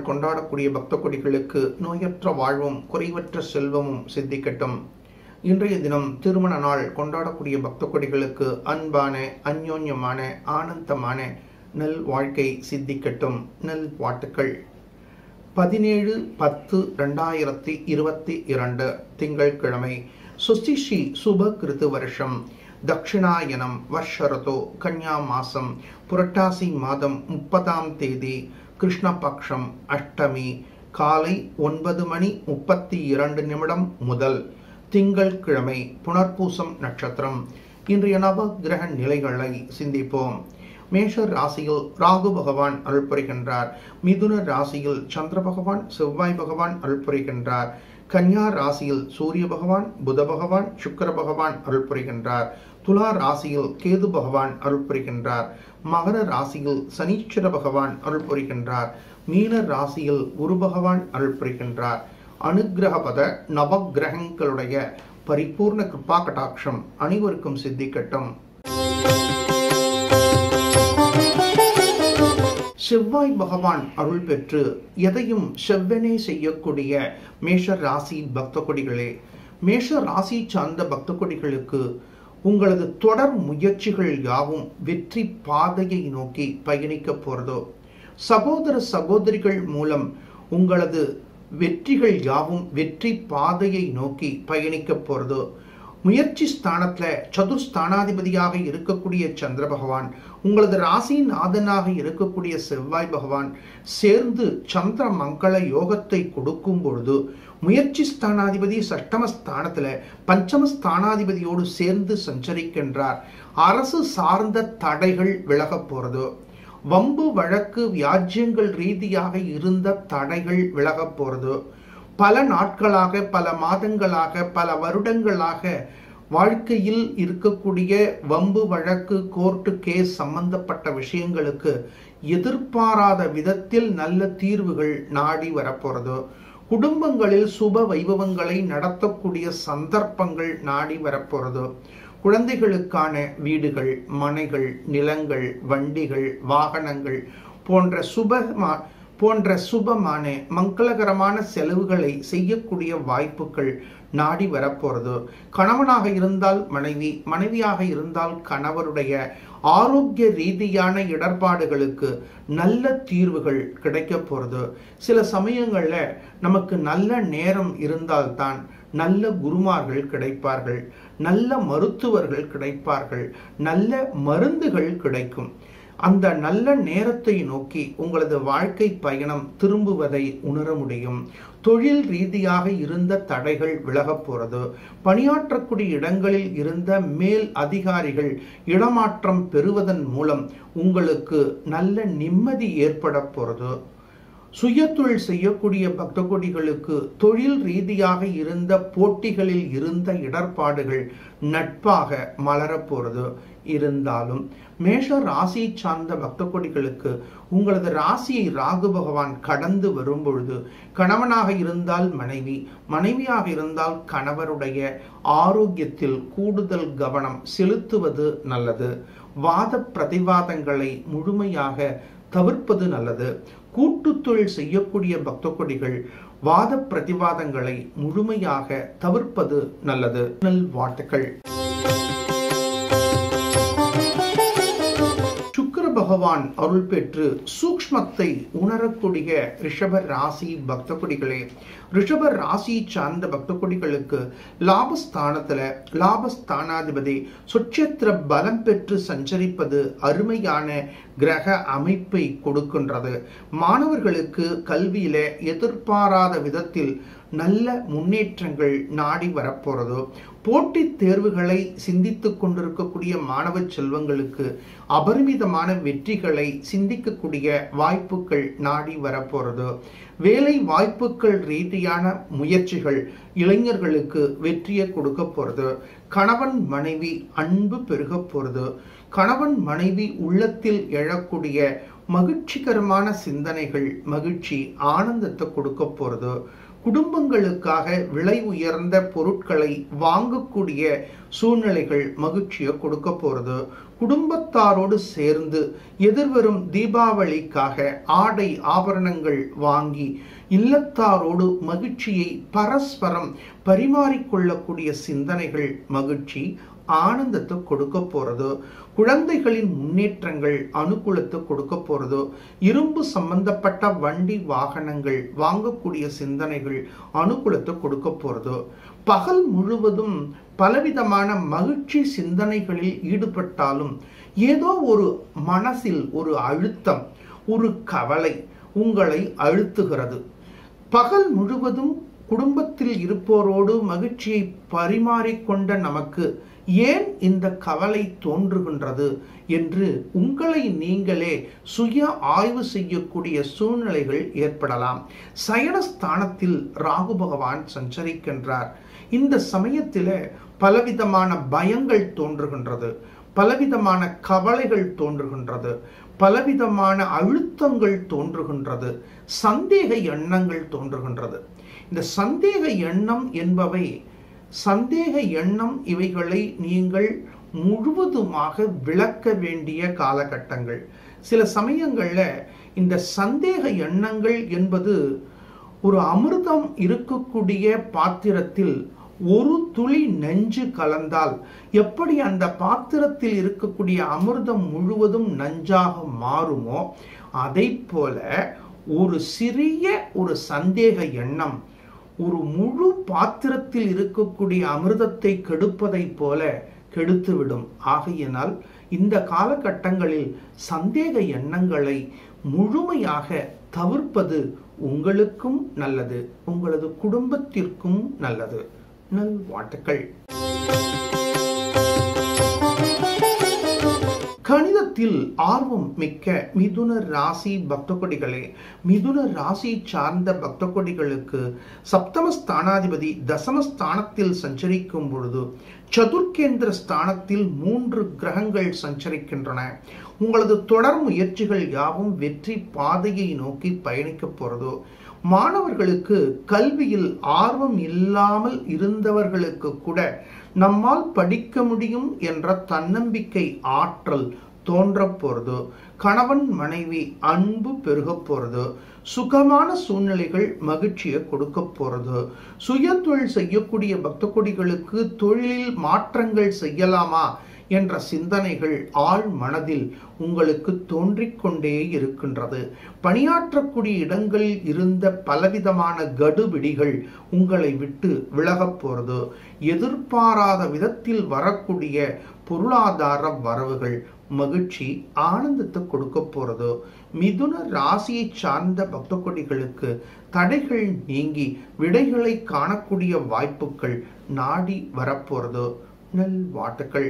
கொண்டாடக்கூடிய பக்த கொடிகளுக்கு நோயற்ற வாழ்வும் குறைவற்ற செல்வமும் சித்திக்கட்டும் இன்றைய தினம் திருமண நாள் கொண்டாடக்கூடிய பக்த கொடிகளுக்கு அன்பான அந்யோன்யமான ஆனந்தமான நல் வாழ்க்கை சித்திக்கட்டும் நல் வாழ்த்துக்கள் பதினேழு பத்து ரெண்டாயிரத்தி இருபத்தி இரண்டு திங்கட்கிழமை சுஸ்திஷி சுப கிருத்து வருஷம் தக்ஷிணாயனம் வர்ஷரதோ கன்யா மாசம் புரட்டாசி மாதம் முப்பதாம் தேதி கிருஷ்ணபக்ஷம் அஷ்டமி காலை ஒன்பது மணி முப்பத்தி இரண்டு நிமிடம் முதல் திங்கள் கிழமை புனர்பூசம் நட்சத்திரம் இன்றைய நவ கிரக நிலைகளை சிந்திப்போம் மேஷ ராசியில் ராகு பகவான் அருள் புரிகின்றார் மிதுன ராசியில் சந்திர பகவான் செவ்வாய் பகவான் அருள் புரிகின்றார் கன்யா ராசியில் சூரிய பகவான் புத பகவான் சுக்கர பகவான் அருள் புரிகின்றார் துலா ராசியில் கேது பகவான் அருள் புரிகின்றார் மகர ராசியில் சனீஸ்வர பகவான் அருள் புரிகின்றார் மீன ராசியில் குரு பகவான் அருள் புரிகின்றார் அனுகிரகபத நவகிரகங்களுடைய பரிபூர்ண கிருபா கடாட்சம் அனைவருக்கும் சித்திக்கட்டும் செவ்வாய் பகவான் அருள் பெற்று எதையும் செவ்வனே செய்யக்கூடிய மேஷ ராசி பக்த கொடிகளே மேஷ ராசி சார்ந்த பக்த கொடிகளுக்கு உங்களது தொடர் முயற்சிகள் யாவும் வெற்றி பாதையை நோக்கி பயணிக்க போறதோ சகோதர சகோதரிகள் மூலம் உங்களது வெற்றிகள் யாவும் வெற்றி பாதையை நோக்கி பயணிக்க போறதோ முயற்சி ஸ்தானத்துல சதுர்ஸ்தானாதிபதியாக இருக்கக்கூடிய சந்திர பகவான் உங்களது ராசி நாதனாக இருக்கக்கூடிய செவ்வாய் பகவான் சேர்ந்து சந்திர மங்கள யோகத்தை கொடுக்கும் பொழுது முயற்சி ஸ்தானாதிபதி சஷ்டம ஸ்தானத்துல பஞ்சம ஸ்தானாதிபதியோடு சேர்ந்து சஞ்சரிக்கின்றார் அரசு சார்ந்த தடைகள் விலக போறது வம்பு வழக்கு வியாஜ்யங்கள் ரீதியாக இருந்த தடைகள் விலக போறது பல நாட்களாக பல மாதங்களாக பல வருடங்களாக வாழ்க்கையில் இருக்கக்கூடிய வம்பு வழக்கு கோர்ட்டு கேஸ் சம்பந்தப்பட்ட விஷயங்களுக்கு எதிர்பாராத விதத்தில் நல்ல தீர்வுகள் நாடி வரப்போறது குடும்பங்களில் சுப வைபவங்களை நடத்தக்கூடிய சந்தர்ப்பங்கள் நாடி வரப்போறது குழந்தைகளுக்கான வீடுகள் மனைகள் நிலங்கள் வண்டிகள் வாகனங்கள் போன்ற சுப போன்ற சுபமான மங்களகரமான செலவுகளை செய்யக்கூடிய வாய்ப்புகள் நாடி வரப்போறது கணவனாக இருந்தால் மனைவி மனைவியாக இருந்தால் கணவருடைய ஆரோக்கிய ரீதியான இடர்பாடுகளுக்கு நல்ல தீர்வுகள் கிடைக்க போறது சில சமயங்கள்ல நமக்கு நல்ல நேரம் இருந்தால்தான் நல்ல குருமார்கள் கிடைப்பார்கள் நல்ல மருத்துவர்கள் கிடைப்பார்கள் நல்ல மருந்துகள் கிடைக்கும் அந்த நல்ல நேரத்தை நோக்கி உங்களது வாழ்க்கை பயணம் திரும்புவதை உணர முடியும் தொழில் ரீதியாக இருந்த தடைகள் விலகப் போறது பணியாற்றக்கூடிய இடங்களில் இருந்த மேல் அதிகாரிகள் இடமாற்றம் பெறுவதன் மூலம் உங்களுக்கு நல்ல நிம்மதி ஏற்பட போறது சுயத்தொழில் செய்யக்கூடிய பக்த கொடிகளுக்கு தொழில் ரீதியாக இருந்த போட்டிகளில் இருந்த இடர்பாடுகள் நட்பாக மலரப்போறது இருந்தாலும் மேஷ ராசி சார்ந்த பக்த கொடிகளுக்கு உங்களது ராசியை ராகு பகவான் கடந்து வரும் பொழுது கணவனாக இருந்தால் மனைவி மனைவியாக இருந்தால் கணவருடைய ஆரோக்கியத்தில் கூடுதல் கவனம் செலுத்துவது நல்லது வாத பிரதிவாதங்களை முழுமையாக தவிர்ப்பது நல்லது கூட்டு தொழில் செய்யக்கூடிய பக்த கொடிகள் வாத பிரதிவாதங்களை முழுமையாக தவிர்ப்பது நல்லது நல் வாழ்த்துக்கள் சுக்கர பகவான் அருள் பெற்று சூக்ஷ்மத்தை உணரக்கூடிய ரிஷப ராசி பக்த கொடிகளே ரிஷப ராசி சார்ந்த பக்த கொடிகளுக்கு லாபஸ்தானத்துல லாபஸ்தானாதிபதி சுட்சத்திர பலம் பெற்று சஞ்சரிப்பது அருமையான கிரக அமைப்பை கொடுக்கின்றது மாணவர்களுக்கு கல்வியில எதிர்பாராத விதத்தில் நல்ல முன்னேற்றங்கள் நாடி வரப்போறதோ போட்டித் தேர்வுகளை சிந்தித்துக் கொண்டிருக்கக்கூடிய மாணவ செல்வங்களுக்கு அபரிமிதமான வெற்றிகளை சிந்திக்கக்கூடிய வாய்ப்புகள் நாடி வரப்போறது வேலை வாய்ப்புகள் ரீதியான முயற்சிகள் இளைஞர்களுக்கு வெற்றியை கொடுக்க போறது கணவன் மனைவி அன்பு பெருக போறது கணவன் மனைவி உள்ளத்தில் எழக்கூடிய மகிழ்ச்சிகரமான சிந்தனைகள் மகிழ்ச்சி ஆனந்தத்தை கொடுக்க போறது குடும்பங்களுக்காக விலை உயர்ந்த பொருட்களை வாங்கக்கூடிய சூழ்நிலைகள் மகிழ்ச்சியை கொடுக்க போறது குடும்பத்தாரோடு சேர்ந்து எதிர்வரும் தீபாவளிக்காக ஆடை ஆபரணங்கள் வாங்கி இல்லத்தாரோடு மகிழ்ச்சியை பரஸ்பரம் பரிமாறிக்கொள்ளக்கூடிய சிந்தனைகள் மகிழ்ச்சி ஆனந்தத்தை கொடுக்க போறதோ குழந்தைகளின் முன்னேற்றங்கள் அனுகூலத்தை கொடுக்க போறதோ இரும்பு சம்பந்தப்பட்ட வண்டி வாகனங்கள் வாங்கக்கூடிய சிந்தனைகள் அனுகூலத்தை கொடுக்க போறதோ பகல் முழுவதும் பலவிதமான மகிழ்ச்சி சிந்தனைகளில் ஈடுபட்டாலும் ஏதோ ஒரு மனசில் ஒரு அழுத்தம் ஒரு கவலை உங்களை அழுத்துகிறது பகல் முழுவதும் குடும்பத்தில் இருப்போரோடு மகிழ்ச்சியை பரிமாறிக்கொண்ட நமக்கு ஏன் இந்த கவலை தோன்றுகின்றது என்று உங்களை நீங்களே சுய ஆய்வு செய்யக்கூடிய சூழ்நிலைகள் ஏற்படலாம் சயனஸ்தானத்தில் ராகு பகவான் சஞ்சரிக்கின்றார் இந்த சமயத்தில் பலவிதமான பயங்கள் தோன்றுகின்றது பலவிதமான கவலைகள் தோன்றுகின்றது பலவிதமான அழுத்தங்கள் தோன்றுகின்றது சந்தேக எண்ணங்கள் தோன்றுகின்றது இந்த சந்தேக எண்ணம் என்பவை சந்தேக எண்ணம் இவைகளை நீங்கள் முழுவதுமாக விளக்க வேண்டிய காலகட்டங்கள் சில சமயங்களில் இந்த சந்தேக எண்ணங்கள் என்பது ஒரு அமிர்தம் இருக்கக்கூடிய பாத்திரத்தில் ஒரு துளி நெஞ்சு கலந்தால் எப்படி அந்த பாத்திரத்தில் இருக்கக்கூடிய அமிர்தம் முழுவதும் நஞ்சாக மாறுமோ அதை போல ஒரு சிறிய ஒரு சந்தேக எண்ணம் ஒரு முழு பாத்திரத்தில் இருக்கக்கூடிய அமிர்தத்தை கெடுப்பதைப் போல கெடுத்துவிடும் ஆகையினால் இந்த காலகட்டங்களில் சந்தேக எண்ணங்களை முழுமையாக தவிர்ப்பது உங்களுக்கும் நல்லது உங்களது குடும்பத்திற்கும் நல்லது நல்வாழ்த்துக்கள் கணிதத்தில் ஆர்வம் மிக்க மிதுன ராசி பக்த கொடிகளே மிதுன ராசி சார்ந்த பக்த கொடிகளுக்கு சப்தம ஸ்தானாதிபதி தசம ஸ்தானத்தில் சஞ்சரிக்கும் பொழுது சதுர்கேந்திர ஸ்தானத்தில் மூன்று கிரகங்கள் சஞ்சரிக்கின்றன உங்களது தொடர் முயற்சிகள் யாவும் வெற்றி பாதையை நோக்கி பயணிக்க போறதோ மாணவர்களுக்கு கல்வியில் ஆர்வம் இல்லாமல் இருந்தவர்களுக்கு கூட நம்மால் படிக்க முடியும் என்ற தன்னம்பிக்கை ஆற்றல் தோன்ற போறது கணவன் மனைவி அன்பு பெருக போறது சுகமான சூழ்நிலைகள் மகிழ்ச்சியை கொடுக்க போறது சுய தொழில் செய்யக்கூடிய பக்த கொடிகளுக்கு தொழிலில் மாற்றங்கள் செய்யலாமா என்ற சிந்தனைகள் ஆழ் மனதில் உங்களுக்கு தோன்றிக் கொண்டே இருக்கின்றது பணியாற்றக்கூடிய இடங்களில் இருந்த பலவிதமான கடுபிடிகள் உங்களை விட்டு விலகப் போறது எதிர்பாராத விதத்தில் வரக்கூடிய பொருளாதார வரவுகள் மகிழ்ச்சி ஆனந்தத்தை கொடுக்க போறதோ மிதுன ராசியை சார்ந்த பக்த கொடிகளுக்கு தடைகள் நீங்கி விடைகளை காணக்கூடிய வாய்ப்புகள் நாடி வரப்போறதோ நல் வாட்டுக்கள்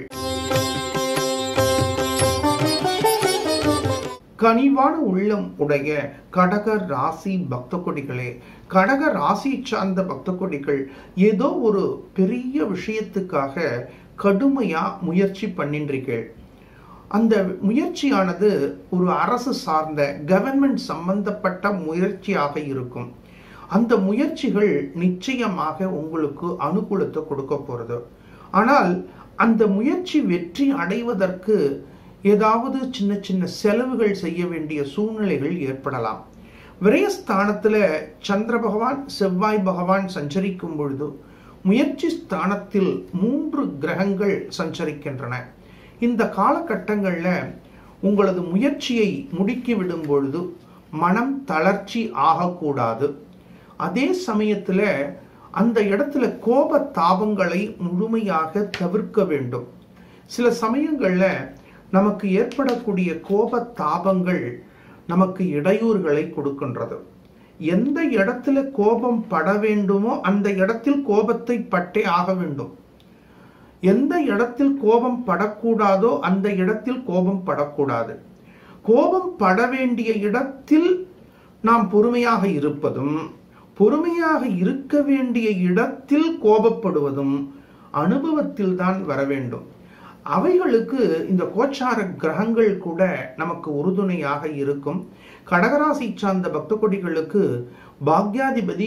கனிவான உள்ளம் உடைய கடக ராசி பக்த கொடிகளே கடக ராசி சார்ந்த பக்த கொடிகள் ஏதோ ஒரு பெரிய விஷயத்துக்காக கடுமையா முயற்சி பண்ணின்றீர்கள் அந்த முயற்சியானது ஒரு அரசு சார்ந்த கவர்மெண்ட் சம்பந்தப்பட்ட முயற்சியாக இருக்கும் அந்த முயற்சிகள் நிச்சயமாக உங்களுக்கு அனுகூலத்தை கொடுக்க போறது ஆனால் அந்த முயற்சி வெற்றி அடைவதற்கு ஏதாவது சின்ன சின்ன செலவுகள் செய்ய வேண்டிய சூழ்நிலைகள் ஏற்படலாம் விரயஸ்தானத்தில் சந்திர பகவான் செவ்வாய் பகவான் சஞ்சரிக்கும் பொழுது முயற்சி ஸ்தானத்தில் மூன்று கிரகங்கள் சஞ்சரிக்கின்றன இந்த காலகட்டங்களில் உங்களது முயற்சியை முடுக்கிவிடும் பொழுது மனம் தளர்ச்சி ஆகக்கூடாது அதே சமயத்தில் அந்த இடத்துல கோப தாபங்களை முழுமையாக தவிர்க்க வேண்டும் சில சமயங்களில் நமக்கு ஏற்படக்கூடிய கோப தாபங்கள் நமக்கு இடையூறுகளை கொடுக்கின்றது எந்த இடத்துல கோபம் பட வேண்டுமோ அந்த இடத்தில் கோபத்தை பட்டே ஆக வேண்டும் எந்த இடத்தில் கோபம் படக்கூடாதோ அந்த இடத்தில் கோபம் படக்கூடாது கோபம் பட வேண்டிய இடத்தில் நாம் பொறுமையாக இருப்பதும் பொறுமையாக இருக்க வேண்டிய இடத்தில் கோபப்படுவதும் அனுபவத்தில் தான் வர வேண்டும் அவைகளுக்கு இந்த கோச்சார கிரகங்கள் கூட நமக்கு உறுதுணையாக இருக்கும் கடகராசி சார்ந்த பக்த கொடிகளுக்கு பாக்யாதிபதி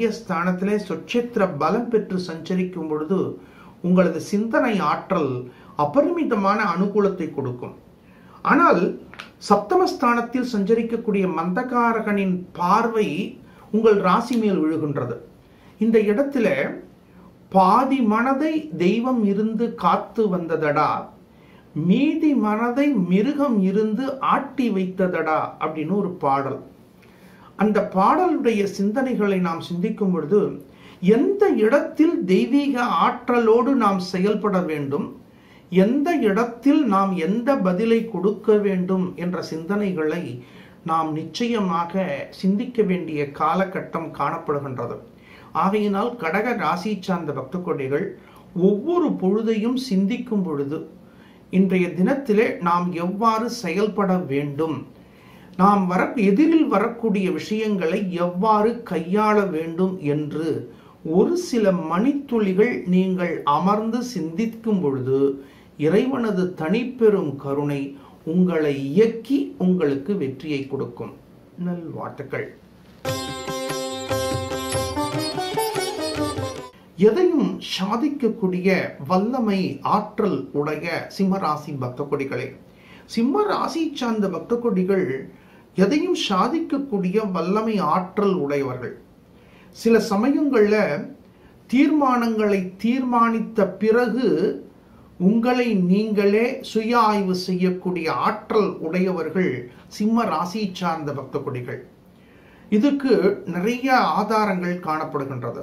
பாக்யஸ்தானத்திலே சொச்சேத்திர பலம் பெற்று சஞ்சரிக்கும் பொழுது உங்களது சிந்தனை ஆற்றல் அபரிமிதமான அனுகூலத்தை கொடுக்கும் ஆனால் சப்தமஸ்தானத்தில் சஞ்சரிக்கக்கூடிய மந்தகாரகனின் பார்வை உங்கள் ராசி மேல் விழுகின்றது இந்த இடத்துல பாதி மனதை தெய்வம் இருந்து காத்து வந்ததடா மீதி மனதை மிருகம் இருந்து ஆட்டி வைத்ததடா அப்படின்னு ஒரு பாடல் அந்த பாடலுடைய சிந்தனைகளை நாம் சிந்திக்கும் பொழுது எந்த இடத்தில் தெய்வீக ஆற்றலோடு நாம் செயல்பட வேண்டும் எந்த இடத்தில் நாம் எந்த பதிலை கொடுக்க வேண்டும் என்ற சிந்தனைகளை நாம் நிச்சயமாக சிந்திக்க வேண்டிய காலகட்டம் காணப்படுகின்றது ஆகையினால் கடக ராசி சார்ந்த பக்த கொடிகள் ஒவ்வொரு பொழுதையும் சிந்திக்கும் பொழுது இன்றைய தினத்திலே நாம் எவ்வாறு செயல்பட வேண்டும் நாம் வர எதிரில் வரக்கூடிய விஷயங்களை எவ்வாறு கையாள வேண்டும் என்று ஒரு சில மணித்துளிகள் நீங்கள் அமர்ந்து சிந்திக்கும் பொழுது இறைவனது தனிப்பெரும் கருணை உங்களை இயக்கி உங்களுக்கு வெற்றியை கொடுக்கும் நல்வாழ்த்துக்கள் எதையும் சாதிக்கக்கூடிய வல்லமை ஆற்றல் உடைய சிம்மராசி பக்த கொடிகளே சிம்ம ராசி சார்ந்த பக்த கொடிகள் எதையும் சாதிக்கக்கூடிய வல்லமை ஆற்றல் உடையவர்கள் சில சமயங்கள்ல தீர்மானங்களை தீர்மானித்த பிறகு உங்களை நீங்களே சுய ஆய்வு செய்யக்கூடிய ஆற்றல் உடையவர்கள் சிம்ம ராசி சார்ந்த பக்த கொடிகள் இதுக்கு நிறைய ஆதாரங்கள் காணப்படுகின்றது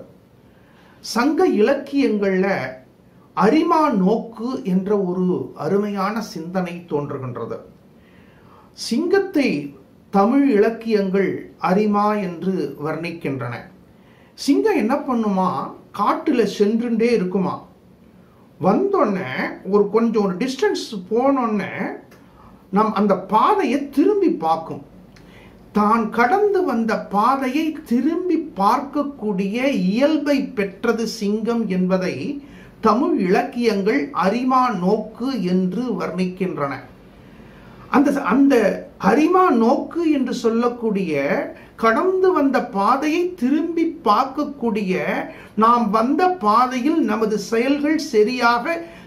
சங்க இலக்கியங்கள்ல அரிமா நோக்கு என்ற ஒரு அருமையான சிந்தனை தோன்றுகின்றது சிங்கத்தை தமிழ் இலக்கியங்கள் அரிமா என்று வர்ணிக்கின்றன சிங்கம் என்ன பண்ணுமா காட்டுல சென்றுட்டே இருக்குமா வந்தோடனே ஒரு கொஞ்சம் ஒரு டிஸ்டன்ஸ் போனோடனே நம் அந்த பாதையை திரும்பி பார்க்கும் தான் கடந்து வந்த பாதையை திரும்பி பார்க்கக்கூடிய இயல்பை பெற்றது சிங்கம் என்பதை தமிழ் இலக்கியங்கள் அரிமா நோக்கு என்று வர்ணிக்கின்றன அந்த அந்த அரிமா நோக்கு என்று சொல்லக்கூடிய கடந்து வந்த பாதையை திரும்பி பார்க்கக்கூடிய நாம் வந்த பாதையில் நமது செயல்கள் சரியாக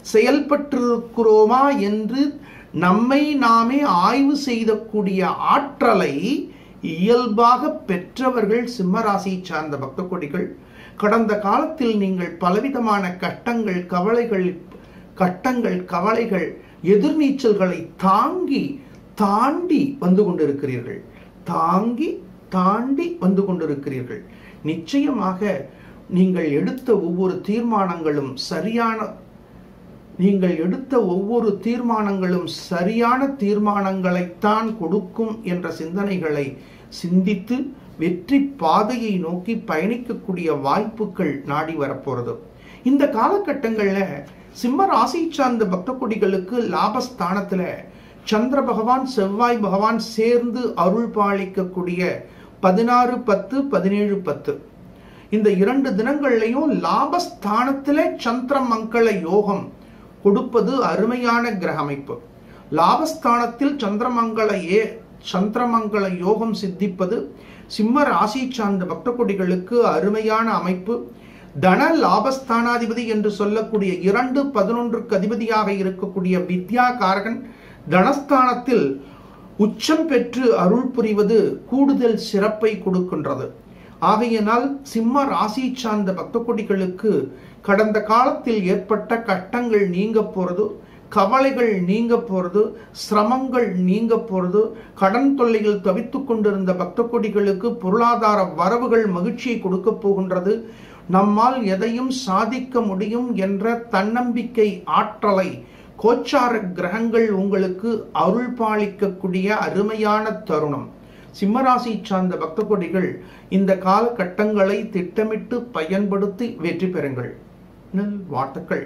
செயல்பட்டிருக்கிறோமா என்று நம்மை நாமே ஆய்வு செய்தக்கூடிய ஆற்றலை இயல்பாக பெற்றவர்கள் சிம்மராசி சார்ந்த பக்த கொடிகள் கடந்த காலத்தில் நீங்கள் பலவிதமான கட்டங்கள் கவலைகள் கட்டங்கள் கவலைகள் எதிர்நீச்சல்களை தாங்கி தாண்டி வந்து கொண்டிருக்கிறீர்கள் தாங்கி தாண்டி வந்து கொண்டிருக்கிறீர்கள் நிச்சயமாக நீங்கள் எடுத்த ஒவ்வொரு தீர்மானங்களும் சரியான நீங்கள் எடுத்த ஒவ்வொரு தீர்மானங்களும் சரியான தீர்மானங்களைத்தான் கொடுக்கும் என்ற சிந்தனைகளை சிந்தித்து வெற்றி பாதையை நோக்கி பயணிக்கக்கூடிய வாய்ப்புகள் நாடி வரப்போறது இந்த காலகட்டங்களில் சிம்ம ராசி சார்ந்த பக்த கொடிகளுக்கு லாபஸ்தானத்துல சந்திர பகவான் செவ்வாய் பகவான் சேர்ந்து அருள் பாலிக்கக்கூடிய பதினாறு பத்து பதினேழு பத்து இந்த இரண்டு தினங்கள்லையும் லாபஸ்தானத்திலே சந்திர மங்கள யோகம் கொடுப்பது அருமையான கிரக அமைப்பு லாபஸ்தானத்தில் சந்திரமங்கள ஏ சந்திரமங்கள யோகம் சித்திப்பது சிம்ம ராசி சார்ந்த பக்த கொடிகளுக்கு அருமையான அமைப்பு தன லாபஸ்தானாதிபதி என்று சொல்லக்கூடிய இரண்டு பதினொன்றுக்கு அதிபதியாக இருக்கக்கூடிய வித்யா காரகன் தனஸ்தானத்தில் உச்சம் பெற்று அருள் புரிவது கூடுதல் சிறப்பை கொடுக்கின்றது ஆகையினால் சிம்ம ராசி சார்ந்த பக்த கொடிகளுக்கு கடந்த காலத்தில் ஏற்பட்ட கட்டங்கள் நீங்க போறது கவலைகள் நீங்க போறது சிரமங்கள் நீங்க போறது கடன் தொல்லைகள் தவித்துக் கொண்டிருந்த பக்த கொடிகளுக்கு பொருளாதார வரவுகள் மகிழ்ச்சியை கொடுக்க போகின்றது நம்மால் எதையும் சாதிக்க முடியும் என்ற தன்னம்பிக்கை ஆற்றலை கோச்சார கிரகங்கள் உங்களுக்கு அருள் பாலிக்கக்கூடிய அருமையான தருணம் சிம்மராசி சார்ந்த பக்த கொடிகள் இந்த காலகட்டங்களை திட்டமிட்டு பயன்படுத்தி வெற்றி பெறுங்கள் நல் வாழ்த்துக்கள்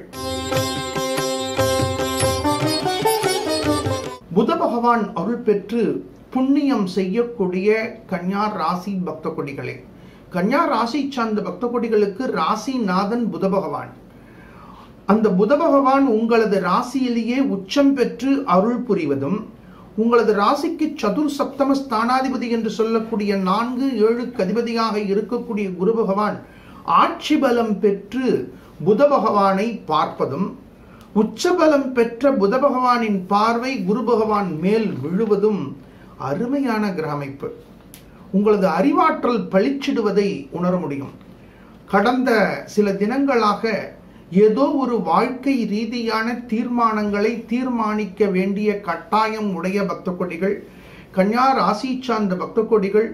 புத பகவான் அருள் பெற்று புண்ணியம் செய்யக்கூடிய கன்யா ராசி பக்த கொடிகளே கன்யா ராசி சார்ந்த பக்த கொடிகளுக்கு ராசிநாதன் புத பகவான் அந்த புத பகவான் உங்களது ராசியிலேயே உச்சம் பெற்று அருள் புரிவதும் உங்களது ராசிக்கு சதுர் சப்தம ஸ்தானாதிபதி என்று சொல்லக்கூடிய நான்கு ஏழுக்கு அதிபதியாக இருக்கக்கூடிய குரு பகவான் ஆட்சி பலம் பெற்று புத பகவானை பார்ப்பதும் உச்சபலம் பெற்ற புத பகவானின் பார்வை குரு பகவான் மேல் விழுவதும் அருமையான கிரக அமைப்பு உங்களது அறிவாற்றல் பளிச்சிடுவதை உணர முடியும் கடந்த சில தினங்களாக ஏதோ ஒரு வாழ்க்கை ரீதியான தீர்மானங்களை தீர்மானிக்க வேண்டிய கட்டாயம் உடைய பக்த கொடிகள் கன்யா ராசி சார்ந்த பக்த கொடிகள்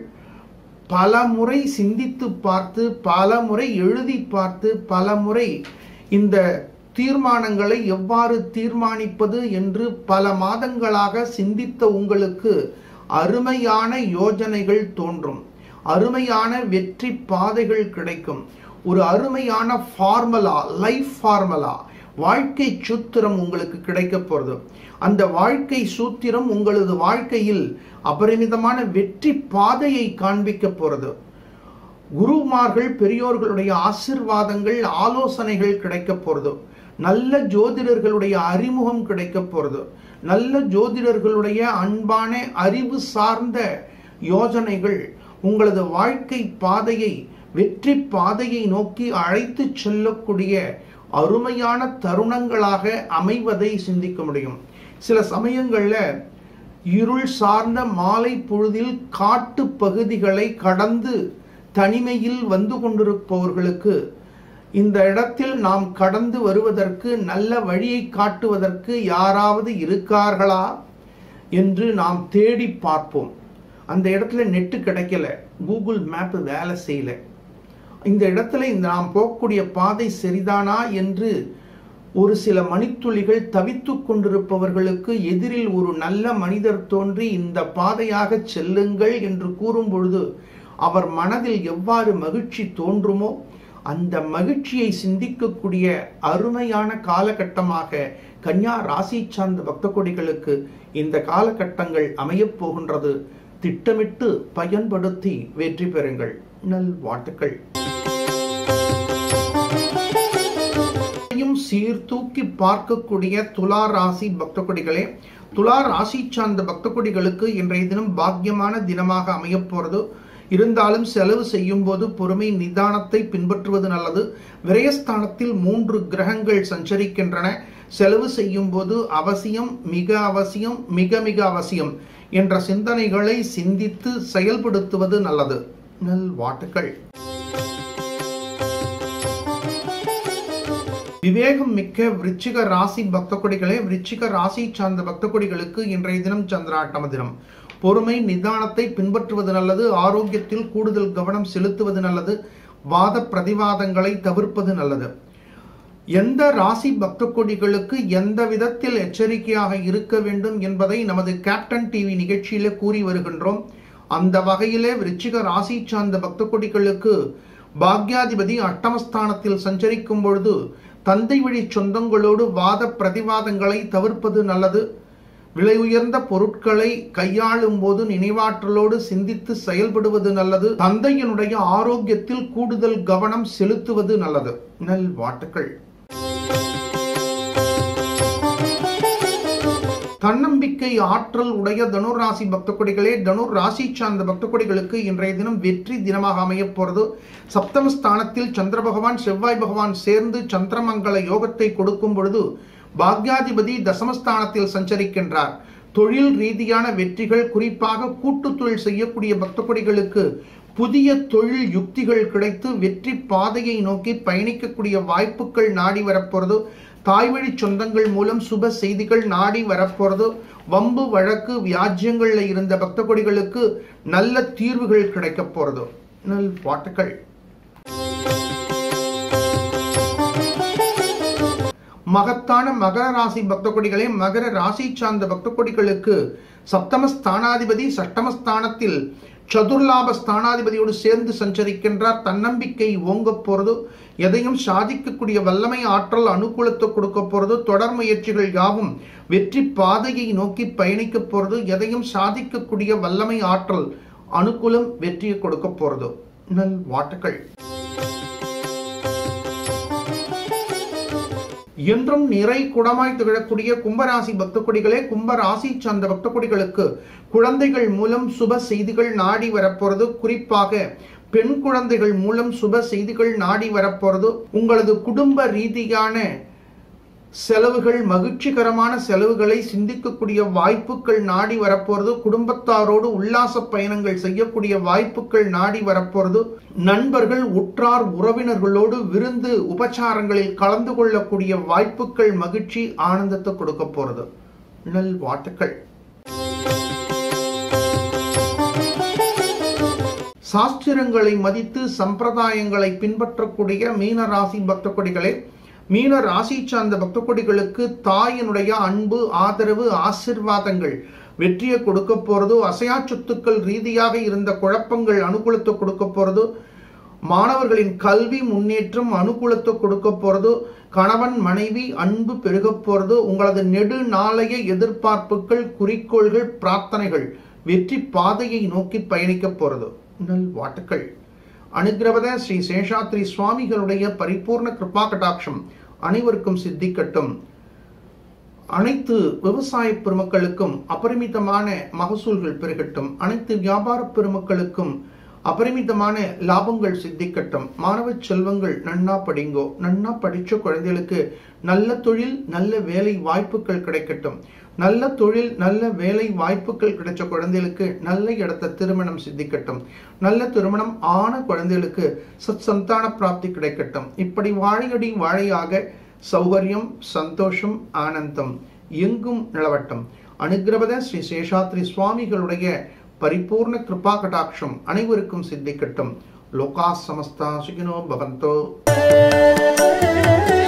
பல முறை சிந்தித்து பார்த்து பல முறை எழுதி பார்த்து பல முறை இந்த தீர்மானங்களை எவ்வாறு தீர்மானிப்பது என்று பல மாதங்களாக சிந்தித்த உங்களுக்கு அருமையான யோஜனைகள் தோன்றும் அருமையான வெற்றி பாதைகள் கிடைக்கும் ஒரு அருமையான ஃபார்முலா லைஃப் ஃபார்முலா வாழ்க்கை சூத்திரம் உங்களுக்கு கிடைக்க போகிறது அந்த வாழ்க்கை சூத்திரம் உங்களது வாழ்க்கையில் அபரிமிதமான வெற்றி பாதையை காண்பிக்க போகிறது குருமார்கள் பெரியோர்களுடைய ஆசிர்வாதங்கள் ஆலோசனைகள் கிடைக்க போகிறது நல்ல ஜோதிடர்களுடைய அறிமுகம் கிடைக்க போகிறது நல்ல ஜோதிடர்களுடைய அன்பான அறிவு சார்ந்த யோஜனைகள் உங்களது வாழ்க்கை பாதையை வெற்றி பாதையை நோக்கி அழைத்து செல்லக்கூடிய அருமையான தருணங்களாக அமைவதை சிந்திக்க முடியும் சில சமயங்கள்ல இருள் சார்ந்த மாலை பொழுதில் காட்டு பகுதிகளை கடந்து தனிமையில் வந்து கொண்டிருப்பவர்களுக்கு இந்த இடத்தில் நாம் கடந்து வருவதற்கு நல்ல வழியை காட்டுவதற்கு யாராவது இருக்கார்களா என்று நாம் தேடி பார்ப்போம் அந்த இடத்துல நெட்டு கிடைக்கல கூகுள் மேப் வேலை செய்யல இந்த இடத்துல இந்த நாம் போகக்கூடிய பாதை சரிதானா என்று ஒரு சில மணித்துளிகள் தவித்து கொண்டிருப்பவர்களுக்கு எதிரில் ஒரு நல்ல மனிதர் தோன்றி இந்த பாதையாக செல்லுங்கள் என்று கூறும் பொழுது அவர் மனதில் எவ்வாறு மகிழ்ச்சி தோன்றுமோ அந்த மகிழ்ச்சியை சிந்திக்கக்கூடிய அருமையான காலகட்டமாக கன்யா ராசி சார்ந்த பக்த கொடிகளுக்கு இந்த காலகட்டங்கள் அமையப் போகின்றது திட்டமிட்டு பயன்படுத்தி வெற்றி பெறுங்கள் நல் வாழ்த்துக்கள் சீர்தூக்கி பார்க்கக்கூடிய துலா ராசி பக்த கொடிகளே துலா ராசி சார்ந்த பக்த கொடிகளுக்கு இன்றைய தினம் பாக்கியமான தினமாக அமையப் போறது இருந்தாலும் செலவு செய்யும் போது பொறுமை நிதானத்தை பின்பற்றுவது நல்லது விரயஸ்தானத்தில் மூன்று கிரகங்கள் சஞ்சரிக்கின்றன செலவு செய்யும் போது அவசியம் மிக அவசியம் மிக மிக அவசியம் என்ற சிந்தனைகளை சிந்தித்து செயல்படுத்துவது நல்லது நல் வாட்டுக்கள் விவேகம் மிக்க விருச்சிக ராசி பக்த கொடிகளே விருச்சிக ராசி சார்ந்த பக்த கொடிகளுக்கு இன்றைய தினம் சந்திராட்டம தினம் பொறுமை நிதானத்தை பின்பற்றுவது நல்லது ஆரோக்கியத்தில் கூடுதல் கவனம் செலுத்துவது நல்லது வாத பிரதிவாதங்களை தவிர்ப்பது நல்லது எந்த ராசி பக்த கொடிகளுக்கு எந்த விதத்தில் எச்சரிக்கையாக இருக்க வேண்டும் என்பதை நமது கேப்டன் டிவி நிகழ்ச்சியில கூறி வருகின்றோம் அந்த வகையிலே விருச்சிக ராசி சார்ந்த பக்த கொடிகளுக்கு பாக்யாதிபதி அட்டமஸ்தானத்தில் சஞ்சரிக்கும் பொழுது தந்தை வழி சொந்தங்களோடு வாத பிரதிவாதங்களை தவிர்ப்பது நல்லது விலை உயர்ந்த பொருட்களை கையாளும் போது நினைவாற்றலோடு சிந்தித்து செயல்படுவது நல்லது தந்தையினுடைய ஆரோக்கியத்தில் கூடுதல் கவனம் செலுத்துவது நல்லது நல் வாட்டுக்கள் தன்னம்பிக்கை ஆற்றல் உடைய தனுர் ராசி பக்த கொடிகளே தனுர் ராசி சார்ந்த பக்த கொடிகளுக்கு இன்றைய தினம் வெற்றி தினமாக அமையப் போறது சப்தம ஸ்தானத்தில் சந்திர பகவான் செவ்வாய் பகவான் சேர்ந்து சந்திரமங்கல யோகத்தை கொடுக்கும் பொழுது பாக்யாதிபதி தசமஸ்தானத்தில் சஞ்சரிக்கின்றார் தொழில் ரீதியான வெற்றிகள் குறிப்பாக கூட்டு தொழில் செய்யக்கூடிய பக்த கொடிகளுக்கு புதிய தொழில் யுக்திகள் கிடைத்து வெற்றி பாதையை நோக்கி பயணிக்கக்கூடிய வாய்ப்புகள் நாடி வரப்போறது தாய்வழி சொந்தங்கள் மூலம் சுப செய்திகள் நாடி வரப்போறது வம்பு வழக்கு வியாஜ்யங்கள்ல இருந்த பக்த கொடிகளுக்கு நல்ல தீர்வுகள் கிடைக்க போறது நல் பாட்டுக்கள் மகத்தான மகர ராசி பக்த கொடிகளே மகர ராசி சார்ந்த பக்த கொடிகளுக்கு சப்தம ஸ்தானாதிபதி சட்டமஸ்தானத்தில் சதுர்லாப ஸ்தானாதிபதியோடு சேர்ந்து சஞ்சரிக்கின்றார் தன்னம்பிக்கை ஓங்க போறது எதையும் சாதிக்கக்கூடிய வல்லமை ஆற்றல் அனுகூலத்தை கொடுக்க போறது தொடர் முயற்சிகள் யாவும் வெற்றி பாதையை நோக்கி பயணிக்க போறது எதையும் சாதிக்கக்கூடிய வல்லமை ஆற்றல் அனுகூலம் வெற்றியை கொடுக்க போறது நல் வாட்டுக்கள் என்றும் நிறை குடமாய் திகழக்கூடிய கும்பராசி பக்த கொடிகளே கும்பராசி சார்ந்த பக்த கொடிகளுக்கு குழந்தைகள் மூலம் சுப செய்திகள் நாடி வரப்போறது குறிப்பாக பெண் குழந்தைகள் மூலம் சுப செய்திகள் நாடி வரப்போறது உங்களது குடும்ப ரீதியான செலவுகள் மகிழ்ச்சிகரமான செலவுகளை சிந்திக்கக்கூடிய வாய்ப்புகள் நாடி வரப்போறது குடும்பத்தாரோடு உல்லாச பயணங்கள் செய்யக்கூடிய வாய்ப்புகள் நாடி வரப்போறது நண்பர்கள் உற்றார் உறவினர்களோடு விருந்து உபச்சாரங்களில் கலந்து கொள்ளக்கூடிய வாய்ப்புகள் மகிழ்ச்சி ஆனந்தத்தை கொடுக்க போறது நல் வாழ்த்துக்கள் சாஸ்திரங்களை மதித்து சம்பிரதாயங்களை பின்பற்றக்கூடிய மீன ராசி பக்த கொடிகளே மீன ராசி சார்ந்த பக்த கொடிகளுக்கு தாயினுடைய அன்பு ஆதரவு ஆசிர்வாதங்கள் வெற்றியை கொடுக்க போறது அசையா சொத்துக்கள் ரீதியாக இருந்த குழப்பங்கள் அனுகூலத்தை கொடுக்க போறது மாணவர்களின் கல்வி முன்னேற்றம் அனுகூலத்தை கொடுக்க போறது கணவன் மனைவி அன்பு பெருக போறது உங்களது நெடு நாளைய எதிர்பார்ப்புகள் குறிக்கோள்கள் பிரார்த்தனைகள் வெற்றி பாதையை நோக்கி பயணிக்க போறது நல் வாட்டுக்கள் அனுகிரவத ஸ்ரீ சேஷாத்ரி சுவாமிகளுடைய பரிபூர்ண கிருபா கடாட்சம் அனைவருக்கும் சித்திக்கட்டும் அனைத்து விவசாய பெருமக்களுக்கும் அபரிமிதமான மகசூல்கள் பெருகட்டும் அனைத்து வியாபார பெருமக்களுக்கும் அபரிமிதமான லாபங்கள் சித்திக்கட்டும் மாணவ செல்வங்கள் நன்னா படிங்கோ நன்னா படிச்ச குழந்தைகளுக்கு நல்ல தொழில் நல்ல வேலை வாய்ப்புகள் கிடைக்கட்டும் நல்ல தொழில் நல்ல வேலை வாய்ப்புகள் கிடைச்ச குழந்தைகளுக்கு நல்ல இடத்த திருமணம் சித்திக்கட்டும் நல்ல திருமணம் ஆன குழந்தைகளுக்கு சத் சந்தான பிராப்தி கிடைக்கட்டும் இப்படி வாழையடி வாழையாக சௌகரியம் சந்தோஷம் ஆனந்தம் எங்கும் நிலவட்டும் அனுகிரபத ஸ்ரீ சேஷாத்ரி சுவாமிகளுடைய பரிபூர்ண கிருபா கடாட்சம் அனைவருக்கும் சித்திக்கட்டும் லோகா சமஸ்தா சுகினோ பவந்தோ